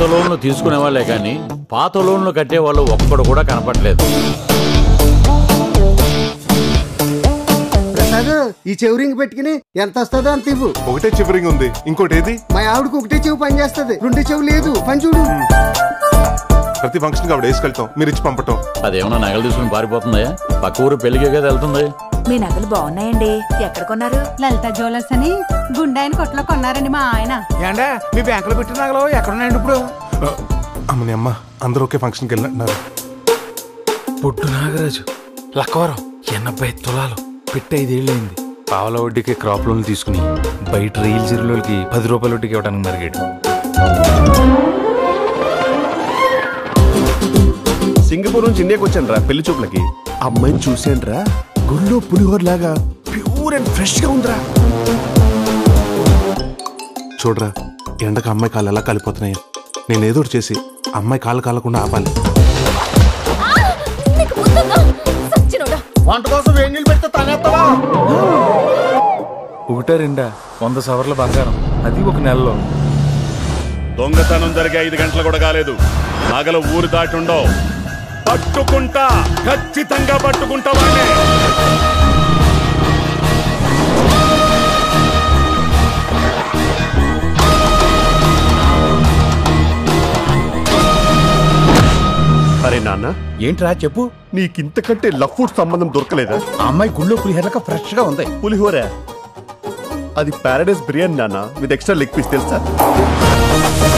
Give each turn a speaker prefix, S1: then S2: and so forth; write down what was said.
S1: కొత్త లోన్లు తీసుకునే వాళ్ళే కానీ పాత లోన్లు కట్టే వాళ్ళు ఒక్కడు కూడా కనపట్లేదు
S2: ప్రసాద్ ఈ చెవురింగ్ పెట్టుకుని ఎంత వస్తుందో అంత ఇవ్వు
S3: ఒకటే చివరింగ్ ఉంది ఇంకోటి ఏది
S2: మా ఆవిడకి ఒకటే చెవు పని చేస్తుంది రెండు చెవు లేదు పని చూడు
S3: ప్రతి ఫంక్షన్ కి ఆవిడ వేసుకెళ్తాం మీరు ఇచ్చి పంపటం
S1: అదేమన్నా నగలు తీసుకుని పారిపోతుందా పక్క ఊరు పెళ్లికే కదా వెళ్తుంది
S4: మీ నగలు బాగున్నాయండి ఎక్కడ కొన్నారు
S5: లలిత జ్యువెలర్స్ అని గుండాయిన కొట్లో కొన్నారండి మా ఆయన
S6: ఏండా మీ బ్యాంకులో పెట్టిన నగలు ఎక్కడున్నాయండి ఇప్పుడు
S3: అమ్మని అమ్మ అందరూ ఒకే ఫంక్షన్ కి వెళ్ళినట్టున్నారు
S6: పొట్టు నాగరాజు లక్కవరం ఎనభై తులాలు పెట్టి ఐదేళ్ళైంది పావల వడ్డీకి క్రాప్ లోన్లు తీసుకుని బయట రీల్ జీరోలకి పది రూపాయల వడ్డీకి ఇవ్వడానికి మరిగాడు
S7: సింగపూర్ నుంచి ఇండియాకి వచ్చాను రా పెళ్లి చూపులకి అమ్మాయిని చూశాను రా గుళ్ళో పులిహోర లాగా ప్యూర్ అండ్ ఫ్రెష్ గా ఉందిరా
S3: చూడరా ఎండకు అమ్మాయి కాళ్ళు ఎలా కాలిపోతున్నాయి నేను ఏదో ఒకటి చేసి అమ్మాయి కాళ్ళు కాలకుండా ఆపాలి
S7: వంట కోసం వేడి నీళ్ళు పెడితే తనేస్తావా
S6: ఒకటా రెండా వంద సవర్ల బంగారం అది ఒక నెలలో
S8: దొంగతనం జరిగే ఐదు గంటలు కూడా కాలేదు నగలు ఊరు దాటి ఉండవు పట్టుకుంటా ఖచ్చితంగా పట్టుకుంటా వాడిని
S7: అరే నాన్న
S6: ఏంట్రా చెప్పు
S7: నీకింతకంటే లవ్ ఫుడ్ సంబంధం దొరకలేదా
S6: ఆ అమ్మాయి గుళ్ళో పులిహేరక ఫ్రెష్ గా ఉంది
S7: పులిహోర అది పారాడైస్ బిర్యానీ నాన్న విత్ ఎక్స్ట్రా లెగ్ పీస్ తెలుసా